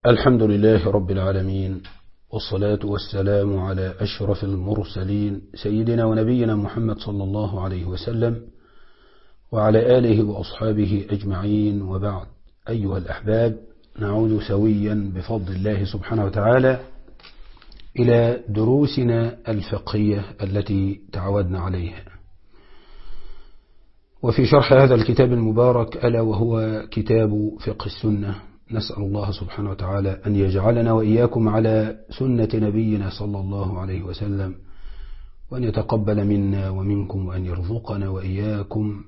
الحمد لله رب العالمين والصلاة والسلام على أشرف المرسلين سيدنا ونبينا محمد صلى الله عليه وسلم وعلى آله وأصحابه أجمعين وبعد أيها الأحباب نعود سويا بفضل الله سبحانه وتعالى إلى دروسنا الفقهية التي تعودنا عليها وفي شرح هذا الكتاب المبارك ألا وهو كتاب فقه السنة نسأل الله سبحانه وتعالى أن يجعلنا وإياكم على سنة نبينا صلى الله عليه وسلم وأن يتقبل منا ومنكم وأن يرزقنا وإياكم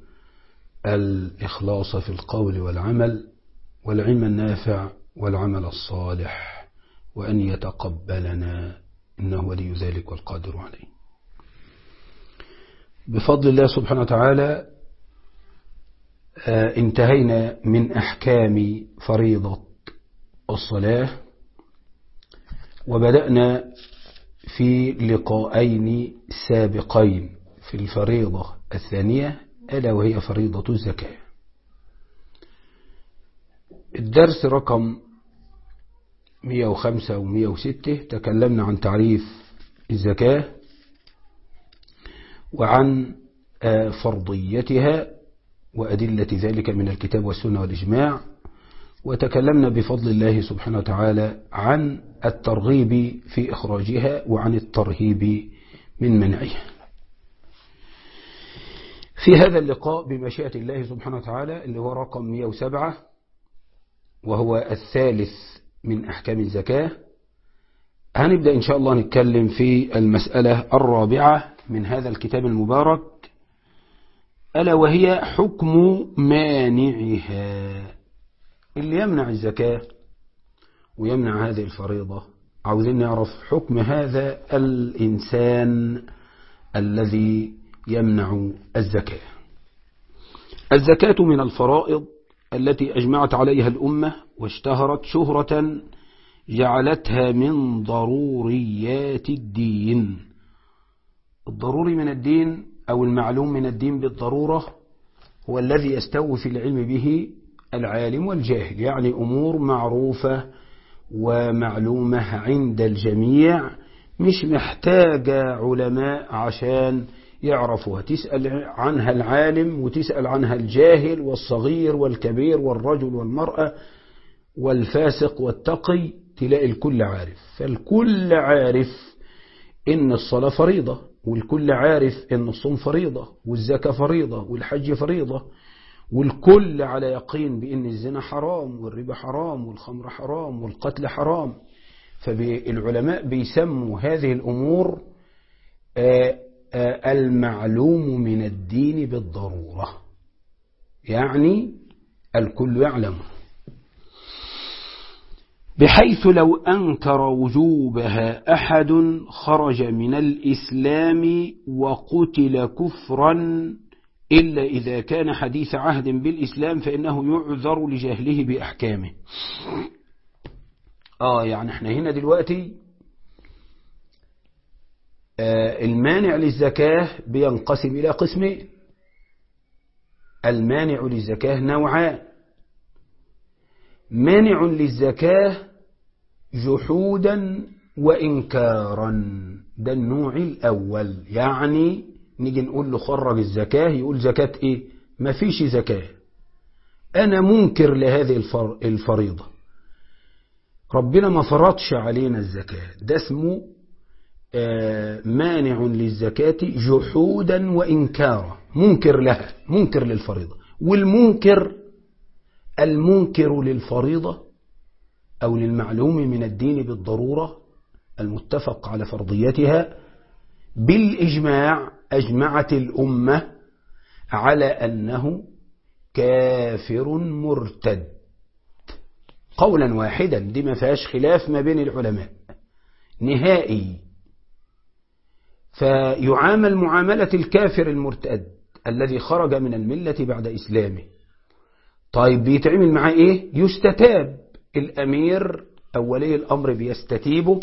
الإخلاص في القول والعمل والعلم النافع والعمل الصالح وأن يتقبلنا إنه ولي ذلك والقادر عليه بفضل الله سبحانه وتعالى انتهينا من أحكام فريضة الصلاة وبدأنا في لقاءين سابقين في الفريضة الثانية ألا وهي فريضة الزكاة الدرس رقم 105 و 106 تكلمنا عن تعريف الزكاة وعن فرضيتها وأدلة ذلك من الكتاب والسنة والإجماع وتكلمنا بفضل الله سبحانه وتعالى عن الترغيب في إخراجها وعن الترهيب من منعها في هذا اللقاء بمشيئة الله سبحانه وتعالى اللي هو رقم 107 وهو الثالث من أحكام الزكاة هنبدأ إن شاء الله نتكلم في المسألة الرابعة من هذا الكتاب المبارك ألا وهي حكم مانعها اللي يمنع الزكاة ويمنع هذه الفريضة عاوزين نعرف حكم هذا الإنسان الذي يمنع الزكاة الزكاة من الفرائض التي أجمعت عليها الأمة واشتهرت شهرة جعلتها من ضروريات الدين الضروري من الدين أو المعلوم من الدين بالضرورة هو الذي يستوي في العلم به العالم والجاهل يعني أمور معروفة ومعلومة عند الجميع مش محتاجة علماء عشان يعرفوها تسأل عنها العالم وتسأل عنها الجاهل والصغير والكبير والرجل والمرأة والفاسق والتقي تلاقي الكل عارف فالكل عارف إن الصلاة فريضة والكل عارف ان الصوم فريضة والزكاة فريضة والحج فريضة والكل على يقين بان الزنا حرام والربا حرام والخمر حرام والقتل حرام فالعلماء بيسموا هذه الامور المعلوم من الدين بالضرورة يعني الكل يعلم بحيث لو أنكر وجوبها أحد خرج من الإسلام وقتل كفرا إلا إذا كان حديث عهد بالإسلام فإنه يعذر لجهله بأحكامه آه يعني احنا هنا دلوقتي آه المانع للزكاة بينقسم إلى قسمين المانع للزكاة نوعان مانع للزكاة جحودا وإنكارا ده النوع الأول يعني نيجي نقول له خرج الزكاة يقول زكاة إيه ما فيش زكاة أنا منكر لهذه الفر... الفريضة ربنا ما فرضش علينا الزكاة ده اسمه آه مانع للزكاة جحودا وإنكارا منكر لها منكر للفريضة والمنكر المنكر للفريضة أو للمعلوم من الدين بالضرورة المتفق على فرضيتها بالإجماع أجمعت الأمة على أنه كافر مرتد قولا واحدا دي ما فيهاش خلاف ما بين العلماء نهائي فيعامل معاملة الكافر المرتد الذي خرج من الملة بعد إسلامه طيب بيتعمل معاه ايه يستتاب الامير او ولي الامر بيستتيبه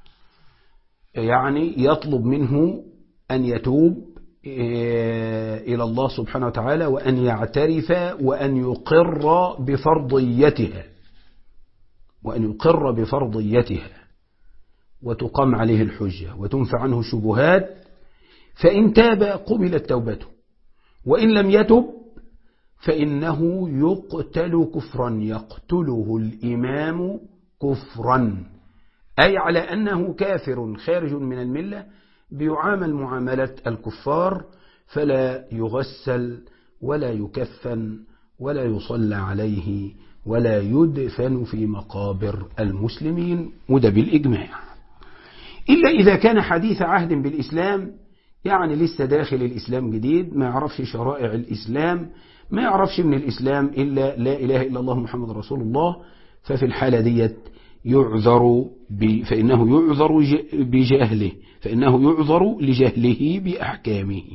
يعني يطلب منه ان يتوب الى الله سبحانه وتعالى وان يعترف وان يقر بفرضيتها وأن يقر بفرضيتها وتقام عليه الحجة وتنفع عنه الشبهات فإن تاب قبلت توبته وإن لم يتب فإنه يقتل كفرا يقتله الإمام كفرا أي على أنه كافر خارج من الملة بيعامل معاملة الكفار فلا يغسل ولا يكفن ولا يصلى عليه ولا يدفن في مقابر المسلمين وده بالإجماع إلا إذا كان حديث عهد بالإسلام يعني لسه داخل الإسلام جديد ما يعرفش شرائع الإسلام ما يعرفش من الإسلام إلا لا إله إلا الله محمد رسول الله ففي الحالة ديت يعذر ب... فإنه يعذر ج... بجهله فإنه يعذر لجهله بأحكامه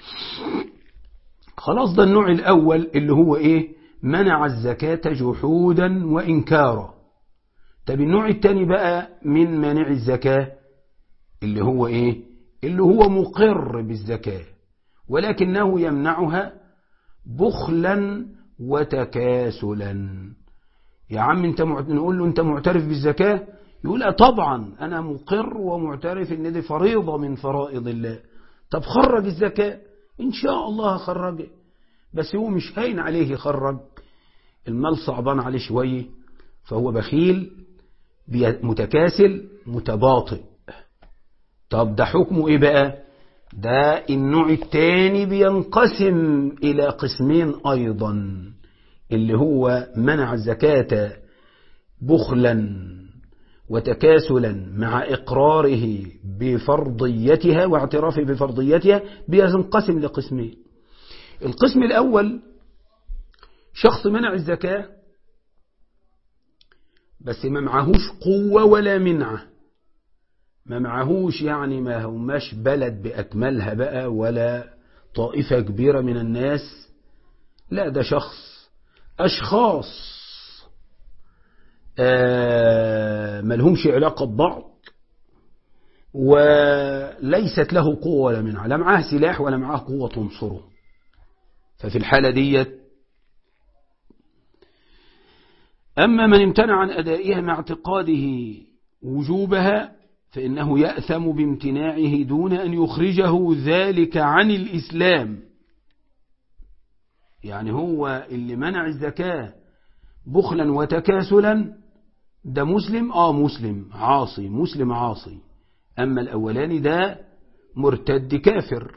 خلاص ده النوع الأول اللي هو إيه منع الزكاة جحودا وإنكارا طب النوع الثاني بقى من مانع الزكاة اللي هو إيه اللي هو مقر بالزكاة ولكنه يمنعها بخلا وتكاسلا يا عم انت نقول له انت معترف بالزكاة يقول اه طبعا انا مقر ومعترف ان دي فريضة من فرائض الله طب خرج الزكاة ان شاء الله خرجه بس هو مش هين عليه يخرج المال صعبان عليه شوية فهو بخيل متكاسل متباطئ طب ده حكمه ايه بقى ده النوع الثاني بينقسم الى قسمين ايضا اللي هو منع الزكاة بخلا وتكاسلا مع إقراره بفرضيتها واعترافه بفرضيتها بينقسم لقسمين القسم الأول شخص منع الزكاة بس ما معهوش قوة ولا منعة ما معهوش يعني ما هماش بلد بأكملها بقى ولا طائفة كبيرة من الناس لا ده شخص أشخاص آه ملهمش علاقة ببعض وليست له قوة ولا منعة لا معاه سلاح ولا معاه قوة تنصره ففي الحالة ديت أما من امتنع عن أدائها مع اعتقاده وجوبها فإنه يأثم بامتناعه دون أن يخرجه ذلك عن الإسلام يعني هو اللي منع الزكاة بخلا وتكاسلا ده مسلم آه مسلم عاصي مسلم عاصي أما الأولاني ده مرتد كافر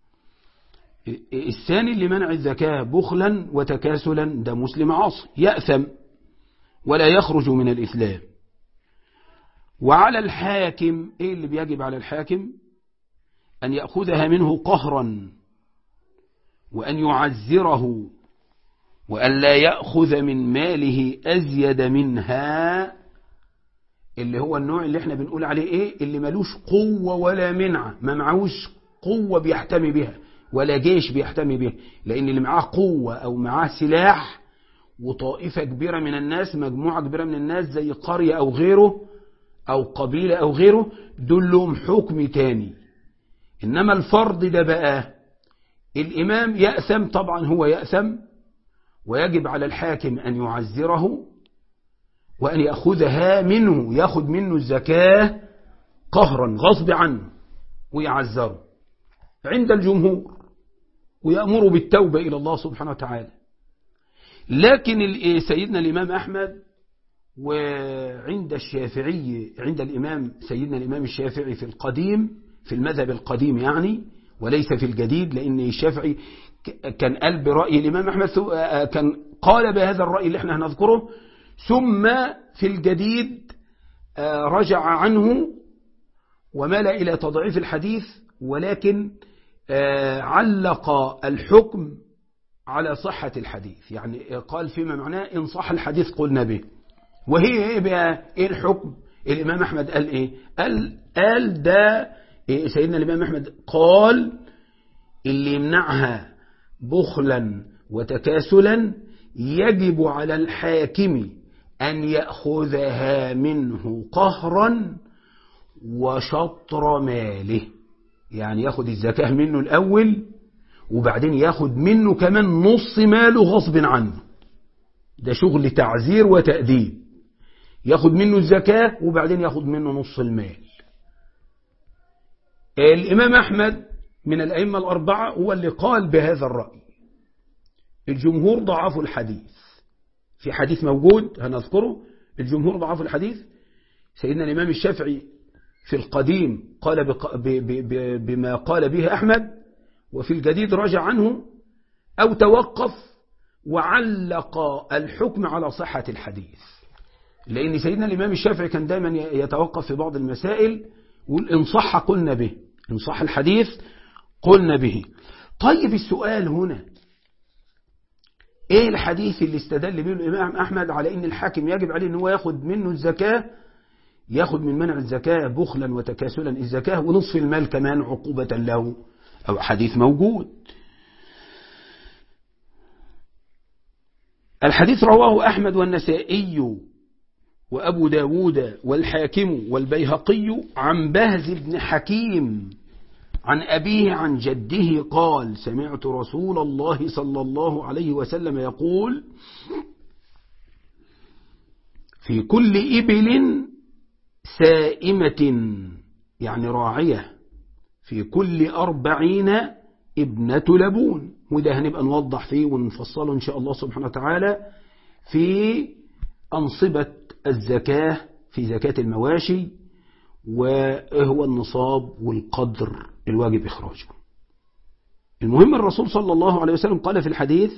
الثاني اللي منع الزكاة بخلا وتكاسلا ده مسلم عاصي يأثم ولا يخرج من الإسلام وعلى الحاكم إيه اللي بيجب على الحاكم أن يأخذها منه قهرا وأن يعزره وأن لا يأخذ من ماله أزيد منها اللي هو النوع اللي احنا بنقول عليه ايه اللي ملوش قوة ولا منعة ما معهوش قوة بيحتمي بها ولا جيش بيحتمي به لأن اللي معاه قوة أو معاه سلاح وطائفة كبيرة من الناس مجموعة كبيرة من الناس زي قرية أو غيره أو قبيلة أو غيره دول لهم حكم تاني إنما الفرض ده بقى الإمام يأثم طبعا هو يأثم ويجب على الحاكم أن يعزره وأن يأخذها منه يأخذ منه الزكاة قهرا غصب عنه ويعزره عند الجمهور ويأمر بالتوبة إلى الله سبحانه وتعالى لكن سيدنا الإمام أحمد وعند الشافعي عند الإمام سيدنا الإمام الشافعي في القديم في المذهب القديم يعني وليس في الجديد لأن الشافعي كان قال برأي الإمام أحمد كان قال بهذا الرأي اللي احنا هنذكره ثم في الجديد رجع عنه ومال إلى تضعيف الحديث ولكن علق الحكم على صحة الحديث يعني قال فيما معناه إن صح الحديث قلنا به وهي ايه بقى ايه الحكم الامام احمد قال ايه قال قال ده إيه سيدنا الامام احمد قال اللي يمنعها بخلا وتكاسلا يجب على الحاكم ان ياخذها منه قهرا وشطر ماله يعني ياخد الزكاه منه الاول وبعدين ياخد منه كمان نص ماله غصب عنه ده شغل تعزير وتأديب ياخد منه الزكاة وبعدين ياخد منه نص المال الإمام أحمد من الأئمة الأربعة هو اللي قال بهذا الرأي الجمهور ضعفوا الحديث في حديث موجود هنذكره الجمهور ضعفوا الحديث سيدنا الإمام الشافعي في القديم قال بق... ب... ب... ب... بما قال به أحمد وفي الجديد رجع عنه أو توقف وعلق الحكم على صحة الحديث لأن سيدنا الإمام الشافعي كان دائما يتوقف في بعض المسائل يقول إن صح قلنا به إن صح الحديث قلنا به طيب السؤال هنا ايه الحديث اللي استدل به الامام احمد على ان الحاكم يجب عليه ان هو ياخد منه الزكاة ياخد من منع الزكاة بخلا وتكاسلا الزكاة ونصف المال كمان عقوبة له او حديث موجود الحديث رواه احمد والنسائي وابو داود والحاكم والبيهقي عن بهز بن حكيم عن أبيه عن جده قال سمعت رسول الله صلى الله عليه وسلم يقول في كل إبل سائمة يعني راعية في كل أربعين ابنة لبون وده هنبقى نوضح فيه ونفصله إن شاء الله سبحانه وتعالى في أنصبة الزكاة في زكاة المواشي وهو النصاب والقدر الواجب إخراجه المهم الرسول صلى الله عليه وسلم قال في الحديث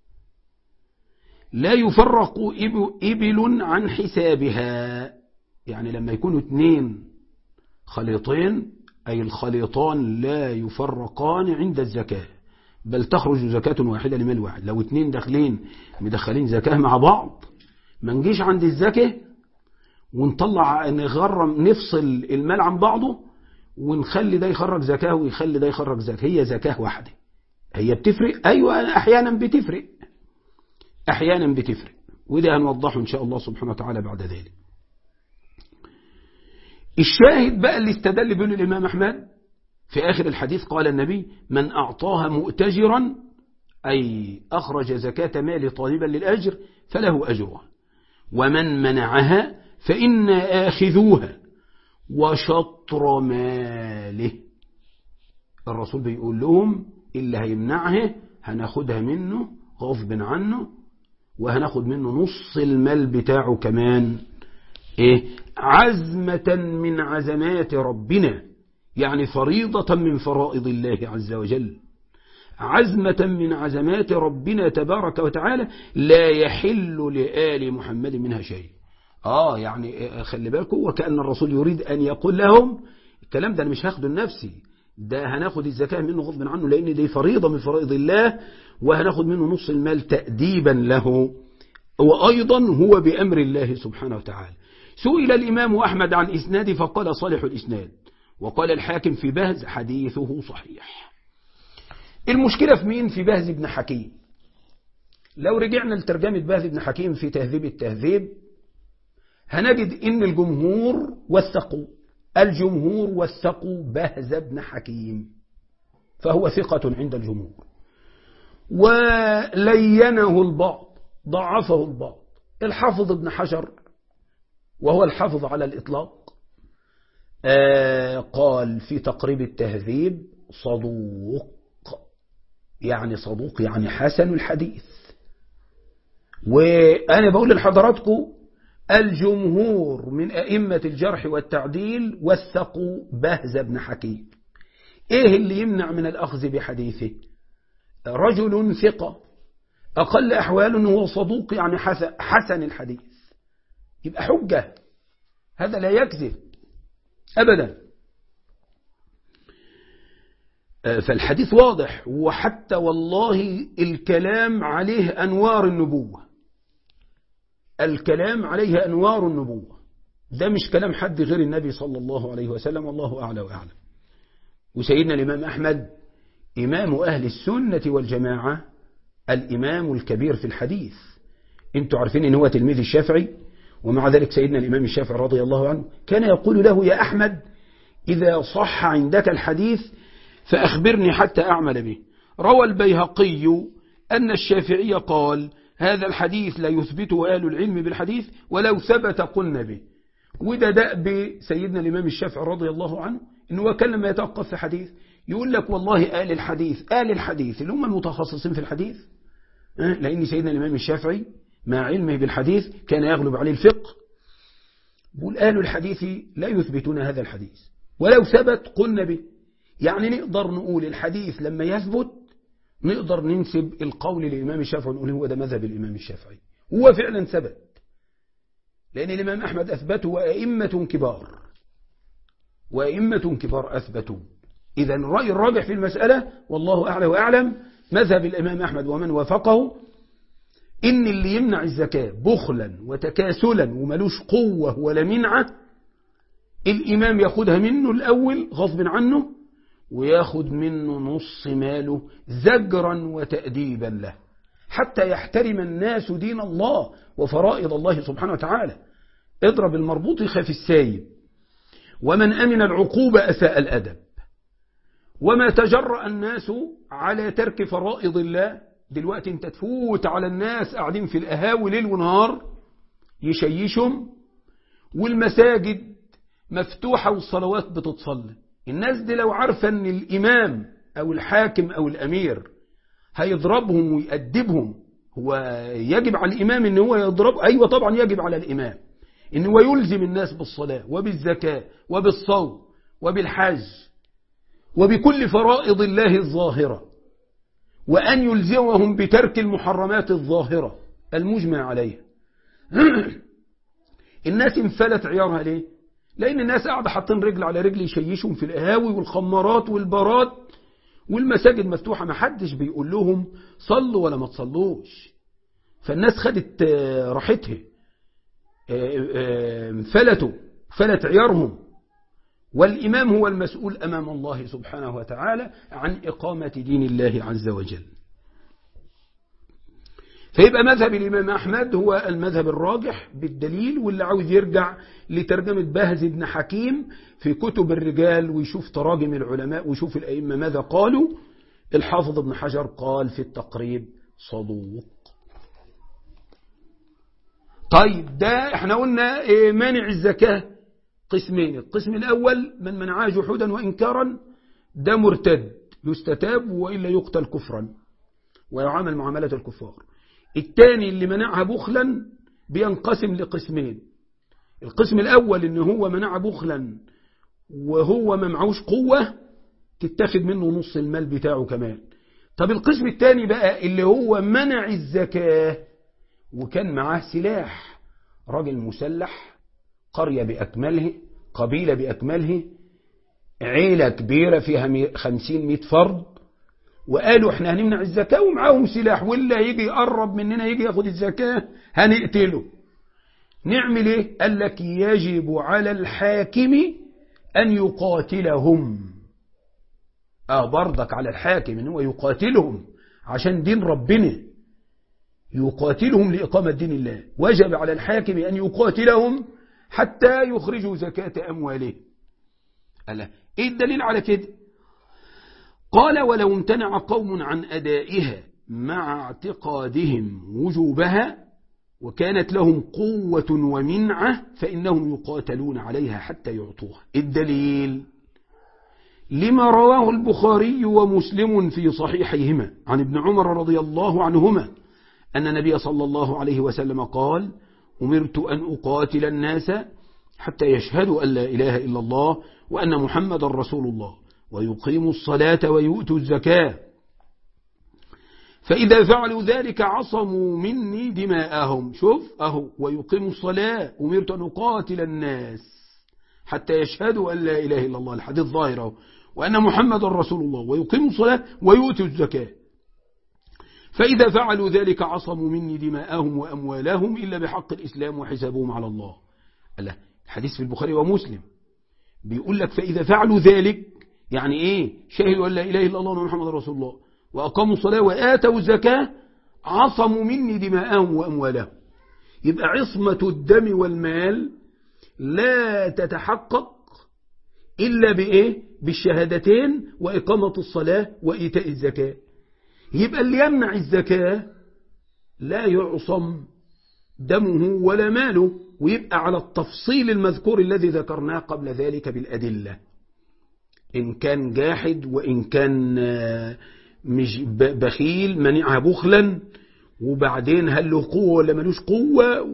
لا يفرق إبل عن حسابها يعني لما يكونوا اثنين خليطين أي الخليطان لا يفرقان عند الزكاة بل تخرج زكاة واحدة لمال واحد لو اثنين داخلين مدخلين زكاة مع بعض ما نجيش عند الزكاة ونطلع نغرم نفصل المال عن بعضه ونخلي ده يخرج زكاة ويخلي ده يخرج زكاة هي زكاة واحدة هي بتفرق أيوة أحيانا بتفرق أحيانا بتفرق وده هنوضحه إن شاء الله سبحانه وتعالى بعد ذلك الشاهد بقى اللي استدل به الإمام أحمد في آخر الحديث قال النبي من أعطاها مؤتجرا أي أخرج زكاة مال طالبا للأجر فله أجرها ومن منعها فإن آخذوها وشطر ماله الرسول بيقول لهم اللي هيمنعها هناخدها منه غصب عنه وهناخد منه نص المال بتاعه كمان ايه عزمة من عزمات ربنا يعني فريضة من فرائض الله عز وجل عزمة من عزمات ربنا تبارك وتعالى لا يحل لآل محمد منها شيء آه يعني خلي بالكم وكأن الرسول يريد أن يقول لهم الكلام ده أنا مش هاخده لنفسي ده هناخد الزكاة منه غصب عنه لأن دي فريضة من فرائض الله وهناخد منه نص المال تأديبا له وأيضا هو بأمر الله سبحانه وتعالى سئل الإمام أحمد عن إسناد فقال صالح الإسناد وقال الحاكم في بهز حديثه صحيح المشكلة في مين في بهز بن حكيم لو رجعنا لترجمة بهز بن حكيم في تهذيب التهذيب هنجد إن الجمهور وثقوا الجمهور وثقوا بهز بن حكيم فهو ثقة عند الجمهور ولينه البعض ضعفه البعض الحافظ ابن حجر وهو الحافظ على الإطلاق آه قال في تقريب التهذيب صدوق يعني صدوق يعني حسن الحديث وأنا بقول لحضراتكم الجمهور من أئمة الجرح والتعديل وثقوا بهز بن حكيم إيه اللي يمنع من الأخذ بحديثه رجل ثقة أقل أحواله هو صدوق يعني حسن الحديث يبقى حجة هذا لا يكذب أبدا فالحديث واضح وحتى والله الكلام عليه أنوار النبوة الكلام عليه أنوار النبوة ده مش كلام حد غير النبي صلى الله عليه وسلم والله أعلى وأعلم وسيدنا الإمام أحمد إمام أهل السنة والجماعة الإمام الكبير في الحديث انتوا عارفين ان هو تلميذ الشافعي ومع ذلك سيدنا الإمام الشافعي رضي الله عنه كان يقول له يا أحمد إذا صح عندك الحديث فأخبرني حتى أعمل به روى البيهقي أن الشافعي قال هذا الحديث لا يثبته أهل العلم بالحديث ولو ثبت قلنا به وده دأب سيدنا الإمام الشافعي رضي الله عنه إنه كان لما يتوقف في حديث يقول لك والله آل الحديث آل الحديث اللي هم المتخصصين في الحديث لأن سيدنا الإمام الشافعي مع علمه بالحديث كان يغلب عليه الفقه بقول آل الحديث لا يثبتون هذا الحديث ولو ثبت قلنا به يعني نقدر نقول الحديث لما يثبت نقدر ننسب القول للإمام الشافعي ونقول هو ده مذهب الإمام الشافعي هو فعلا ثبت لأن الإمام أحمد أثبته وأئمة كبار وأئمة كبار أثبتوا إذا الرأي الراجح في المسألة والله أعلى وأعلم مذهب الإمام أحمد ومن وافقه إن اللي يمنع الزكاة بخلا وتكاسلا وملوش قوة ولا منعة الإمام ياخدها منه الأول غصب عنه وياخد منه نص ماله زجرا وتأديبا له حتى يحترم الناس دين الله وفرائض الله سبحانه وتعالى اضرب المربوط يخاف السايب ومن أمن العقوبة أساء الأدب وما تجرأ الناس على ترك فرائض الله دلوقتي انت تفوت على الناس قاعدين في القهاوي ليل ونهار يشيشهم والمساجد مفتوحة والصلوات بتتصلي الناس دي لو عارفة ان الإمام أو الحاكم أو الأمير هيضربهم ويأدبهم هو يجب على الإمام ان هو يضرب أيوة طبعا يجب على الإمام ان هو يلزم الناس بالصلاة وبالزكاة وبالصوم وبالحج وبكل فرائض الله الظاهرة وأن يلزمهم بترك المحرمات الظاهرة المجمع عليها الناس انفلت عيارها ليه لأن الناس قاعدة حاطين رجل على رجل يشيشهم في القهاوي والخمارات والبارات والمساجد مفتوحة ما حدش بيقول لهم صلوا ولا ما تصلوش فالناس خدت راحتها انفلتوا فلت عيارهم والإمام هو المسؤول أمام الله سبحانه وتعالى عن إقامة دين الله عز وجل فيبقى مذهب الإمام أحمد هو المذهب الراجح بالدليل واللي عاوز يرجع لترجمة بهز بن حكيم في كتب الرجال ويشوف تراجم العلماء ويشوف الأئمة ماذا قالوا الحافظ ابن حجر قال في التقريب صدوق طيب ده احنا قلنا ايه مانع الزكاة قسمين القسم الأول من منعها جحودا وإنكارا ده مرتد يستتاب وإلا يقتل كفرا ويعامل معاملة الكفار الثاني اللي منعها بخلا بينقسم لقسمين القسم الأول إن هو منع بخلا وهو ما معهوش قوة تتاخد منه نص المال بتاعه كمان طب القسم الثاني بقى اللي هو منع الزكاة وكان معاه سلاح راجل مسلح قرية بأكمله قبيلة بأكمله عيلة كبيرة فيها خمسين مئة فرد وقالوا احنا هنمنع الزكاة ومعاهم سلاح ولا يجي يقرب مننا يجي ياخد الزكاة هنقتله نعمل ايه قال لك يجب على الحاكم أن يقاتلهم اه برضك على الحاكم ان هو يقاتلهم عشان دين ربنا يقاتلهم لإقامة دين الله وجب على الحاكم أن يقاتلهم حتى يخرجوا زكاة أموالهم ألا إيه الدليل على كده قال ولو امتنع قوم عن أدائها مع اعتقادهم وجوبها وكانت لهم قوة ومنعة فإنهم يقاتلون عليها حتى يعطوها الدليل لما رواه البخاري ومسلم في صحيحيهما عن ابن عمر رضي الله عنهما أن النبي صلى الله عليه وسلم قال أمرت أن أقاتل الناس حتى يشهدوا أن لا إله إلا الله وأن محمد رسول الله ويقيموا الصلاة ويؤتوا الزكاة فإذا فعلوا ذلك عصموا مني دماءهم شوف أهو ويقيموا الصلاة أمرت أن أقاتل الناس حتى يشهدوا أن لا إله إلا الله الحديث ظاهره وأن محمد رسول الله ويقيموا الصلاة ويؤتوا الزكاة فإذا فعلوا ذلك عصموا مني دماءهم وأموالهم إلا بحق الإسلام وحسابهم على الله الله الحديث في البخاري ومسلم بيقول لك فإذا فعلوا ذلك يعني إيه شهدوا أن لا إله إلا الله ومحمد رسول الله وأقاموا الصلاة وآتوا الزكاة عصموا مني دماءهم وأموالهم يبقى عصمة الدم والمال لا تتحقق إلا بإيه بالشهادتين وإقامة الصلاة وإيتاء الزكاة يبقى اللي يمنع الزكاة لا يعصم دمه ولا ماله ويبقى على التفصيل المذكور الذي ذكرناه قبل ذلك بالأدلة إن كان جاحد وإن كان مش بخيل منعها بخلا وبعدين هل له قوة ولا ملوش قوة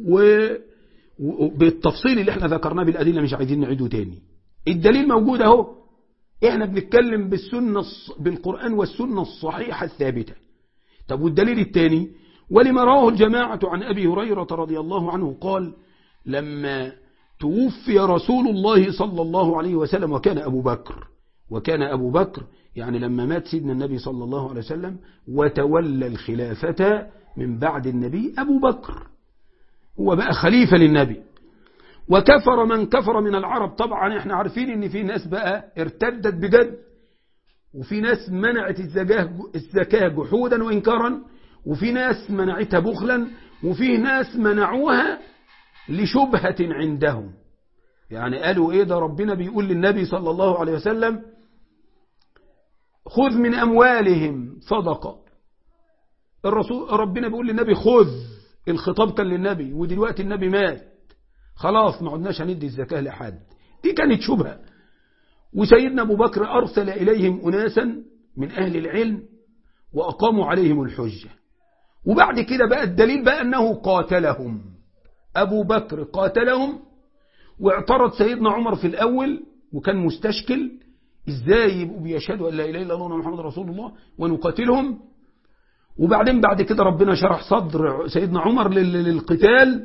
وبالتفصيل اللي احنا ذكرناه بالأدلة مش عايزين نعيده تاني الدليل موجود اهو احنا بنتكلم بالسنة بالقرآن والسنة الصحيحة الثابتة طب والدليل الثاني ولما رواه الجماعة عن أبي هريرة رضي الله عنه قال لما توفي رسول الله صلى الله عليه وسلم وكان أبو بكر وكان أبو بكر يعني لما مات سيدنا النبي صلى الله عليه وسلم وتولى الخلافة من بعد النبي أبو بكر هو بقى خليفة للنبي وكفر من كفر من العرب طبعا احنا عارفين ان في ناس بقى ارتدت بجد وفي ناس منعت الزكاة, الزكاة جحودا وإنكارا وفي ناس منعتها بخلا وفي ناس منعوها لشبهة عندهم يعني قالوا ايه ده ربنا بيقول للنبي صلى الله عليه وسلم خذ من أموالهم صدقة الرسول ربنا بيقول للنبي خذ الخطاب كان للنبي ودلوقتي النبي مات خلاص ما عدناش هندي الزكاة لحد دي كانت شبهة وسيدنا أبو بكر أرسل إليهم أناسا من أهل العلم وأقاموا عليهم الحجة وبعد كده بقى الدليل بقى أنه قاتلهم أبو بكر قاتلهم واعترض سيدنا عمر في الأول وكان مستشكل إزاي يبقوا بيشهدوا أن لا إله إلا الله محمد رسول الله ونقاتلهم وبعدين بعد كده ربنا شرح صدر سيدنا عمر للقتال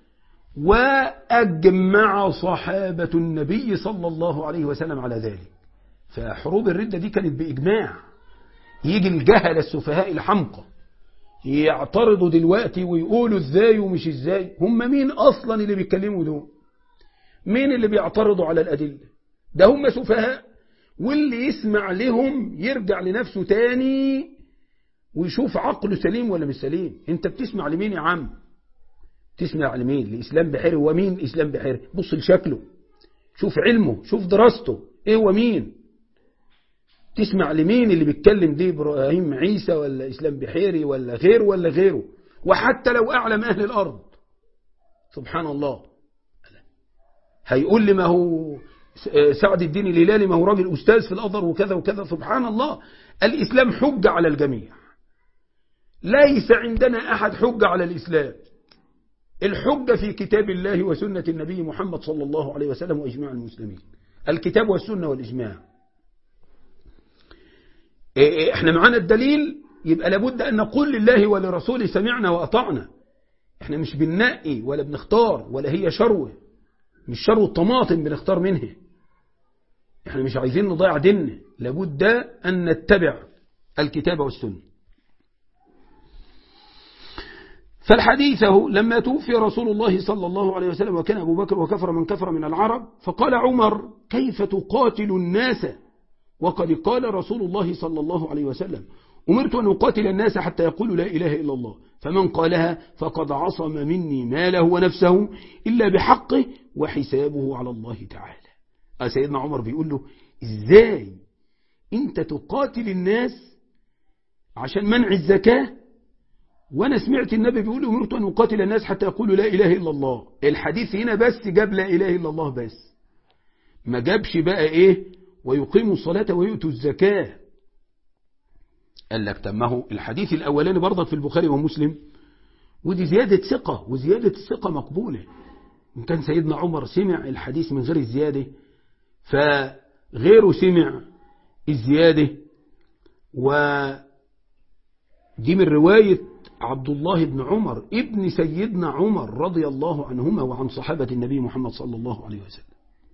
وأجمع صحابة النبي صلى الله عليه وسلم على ذلك فحروب الردة دي كانت بإجماع يجي الجهل السفهاء الحمقى يعترضوا دلوقتي ويقولوا ازاي ومش ازاي هم مين أصلا اللي بيتكلموا دول مين اللي بيعترضوا على الأدلة ده هم سفهاء واللي يسمع لهم يرجع لنفسه تاني ويشوف عقله سليم ولا مش سليم انت بتسمع لمين يا عم تسمع لمين لإسلام بحيري هو مين إسلام بحيري بص لشكله شوف علمه شوف دراسته ايه هو مين تسمع لمين اللي بيتكلم دي إبراهيم عيسى ولا إسلام بحيري ولا غيره ولا غيره وحتى لو أعلم أهل الأرض سبحان الله هيقول لي ما هو سعد الدين الهلالي ما هو راجل أستاذ في الأزهر وكذا وكذا سبحان الله الإسلام حجة على الجميع ليس عندنا أحد حجة على الإسلام الحجة في كتاب الله وسنة النبي محمد صلى الله عليه وسلم وإجماع المسلمين الكتاب والسنة والإجماع احنا معانا الدليل يبقى لابد أن نقول لله ولرسوله سمعنا وأطعنا احنا مش بننقي ولا بنختار ولا هي شروة مش شروة طماطم بنختار منها احنا مش عايزين نضيع ديننا لابد أن نتبع الكتاب والسنة فالحديث لما توفي رسول الله صلى الله عليه وسلم وكان أبو بكر وكفر من كفر من العرب فقال عمر كيف تقاتل الناس وقد قال رسول الله صلى الله عليه وسلم أمرت أن أقاتل الناس حتى يقولوا لا إله إلا الله فمن قالها فقد عصم مني ماله ونفسه إلا بحقه وحسابه على الله تعالى سيدنا عمر بيقول له إزاي أنت تقاتل الناس عشان منع الزكاة وانا سمعت النبي بيقول امرت ان اقاتل الناس حتى يقولوا لا اله الا الله الحديث هنا بس جاب لا اله الا الله بس ما جابش بقى ايه ويقيموا الصلاة ويؤتوا الزكاة قال لك تمه الحديث الاولاني برضك في البخاري ومسلم ودي زيادة ثقة وزيادة الثقة مقبولة إن كان سيدنا عمر سمع الحديث من غير الزيادة فغيره سمع الزيادة ودي من رواية عبد الله بن عمر ابن سيدنا عمر رضي الله عنهما وعن صحابة النبي محمد صلى الله عليه وسلم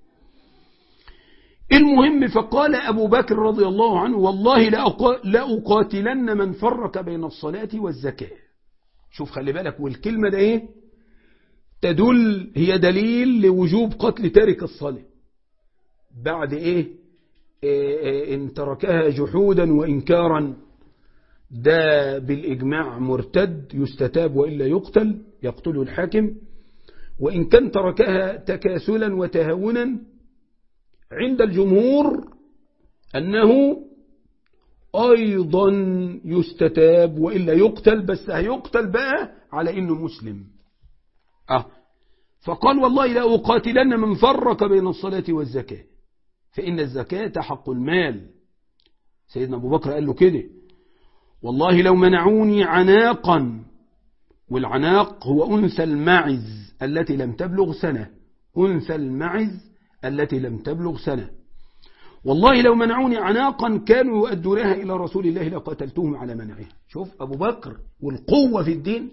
المهم فقال أبو بكر رضي الله عنه والله لأقاتلن من فرق بين الصلاة والزكاة شوف خلي بالك والكلمة ده ايه تدل هي دليل لوجوب قتل تارك الصلاة بعد ايه, إيه, إيه ان تركها جحودا وإنكارا ده بالإجماع مرتد يستتاب وإلا يقتل يقتله الحاكم وإن كان تركها تكاسلا وتهاونا عند الجمهور أنه أيضا يستتاب وإلا يقتل بس هيقتل بقى على إنه مسلم أه فقال والله لا أقاتلن من فرق بين الصلاة والزكاة فإن الزكاة حق المال سيدنا أبو بكر قال له كده والله لو منعوني عناقا والعناق هو أنثى المعز التي لم تبلغ سنة أنثى المعز التي لم تبلغ سنة والله لو منعوني عناقا كانوا يؤدونها إلى رسول الله لقتلتهم على منعها شوف أبو بكر والقوة في الدين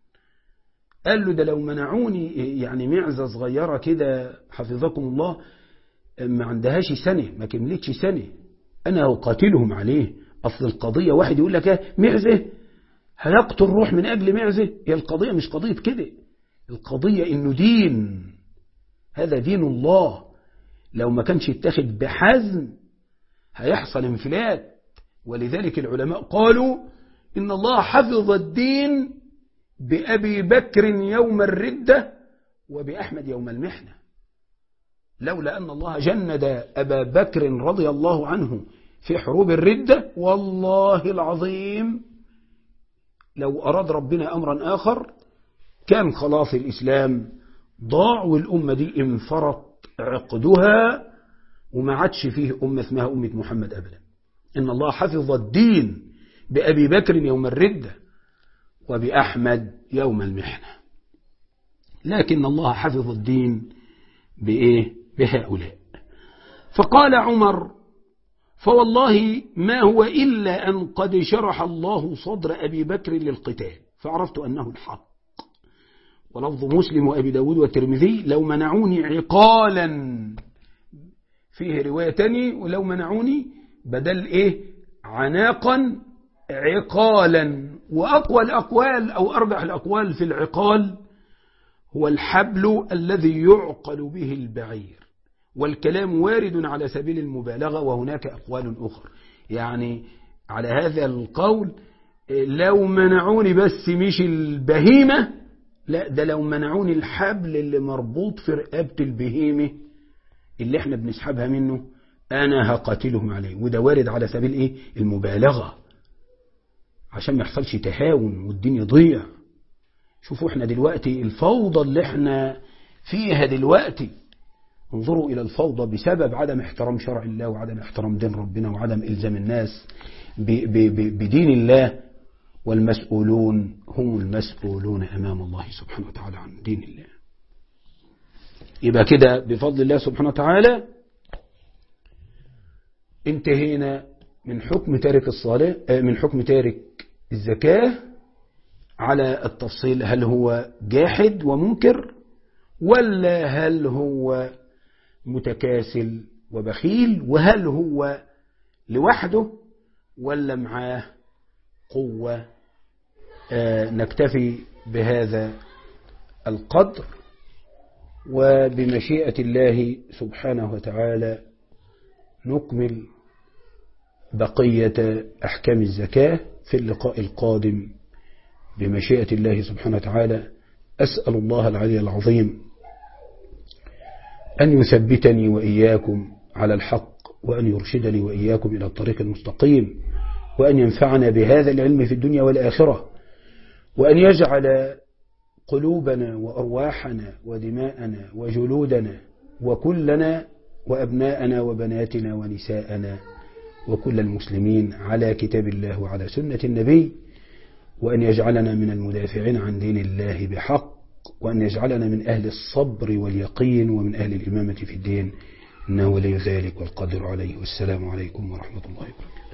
قال له ده لو منعوني يعني معزة صغيرة كده حفظكم الله ما عندهاش سنة ما كملتش سنة أنا أقاتلهم عليه أصل القضية واحد يقول لك معزة هيقتل روح من أجل معزة هي القضية مش قضية كده القضية إنه دين هذا دين الله لو ما كانش يتاخد بحزم هيحصل انفلات ولذلك العلماء قالوا إن الله حفظ الدين بأبي بكر يوم الردة وبأحمد يوم المحنة لولا أن الله جند أبا بكر رضي الله عنه في حروب الردة والله العظيم لو أراد ربنا أمرا آخر كان خلاص الإسلام ضاع والأمة دي انفرط عقدها وما عادش فيه أمة اسمها أمة محمد أبدا إن الله حفظ الدين بأبي بكر يوم الردة وبأحمد يوم المحنة لكن الله حفظ الدين بإيه بهؤلاء فقال عمر فوالله ما هو إلا أن قد شرح الله صدر أبي بكر للقتال فعرفت أنه الحق ولفظ مسلم وأبي داود والترمذي لو منعوني عقالا فيه رواية تاني ولو منعوني بدل إيه عناقا عقالا وأقوى الأقوال أو أربع الأقوال في العقال هو الحبل الذي يعقل به البعير والكلام وارد على سبيل المبالغة وهناك أقوال أخرى يعني على هذا القول لو منعوني بس مش البهيمة لا ده لو منعوني الحبل اللي مربوط في رقبة البهيمة اللي احنا بنسحبها منه أنا هقاتلهم عليه وده وارد على سبيل إيه المبالغة عشان ما يحصلش تهاون والدنيا ضيع شوفوا احنا دلوقتي الفوضى اللي احنا فيها دلوقتي انظروا إلى الفوضى بسبب عدم احترام شرع الله وعدم احترام دين ربنا وعدم إلزام الناس بدين الله والمسؤولون هم المسؤولون أمام الله سبحانه وتعالى عن دين الله يبقى كده بفضل الله سبحانه وتعالى انتهينا من حكم تارك الصلاة من حكم تارك الزكاة على التفصيل هل هو جاحد ومنكر ولا هل هو متكاسل وبخيل وهل هو لوحده ولا معاه قوة آه نكتفي بهذا القدر وبمشيئة الله سبحانه وتعالى نكمل بقية أحكام الزكاة في اللقاء القادم بمشيئة الله سبحانه وتعالى أسأل الله العلي العظيم أن يثبتني وإياكم على الحق وأن يرشدني وإياكم إلى الطريق المستقيم وأن ينفعنا بهذا العلم في الدنيا والآخرة وأن يجعل قلوبنا وأرواحنا ودماءنا وجلودنا وكلنا وأبناءنا وبناتنا ونساءنا وكل المسلمين على كتاب الله وعلى سنة النبي وأن يجعلنا من المدافعين عن دين الله بحق وأن يجعلنا من أهل الصبر واليقين ومن أهل الإمامة في الدين إنه ولي ذلك والقدر عليه والسلام عليكم ورحمة الله وبركاته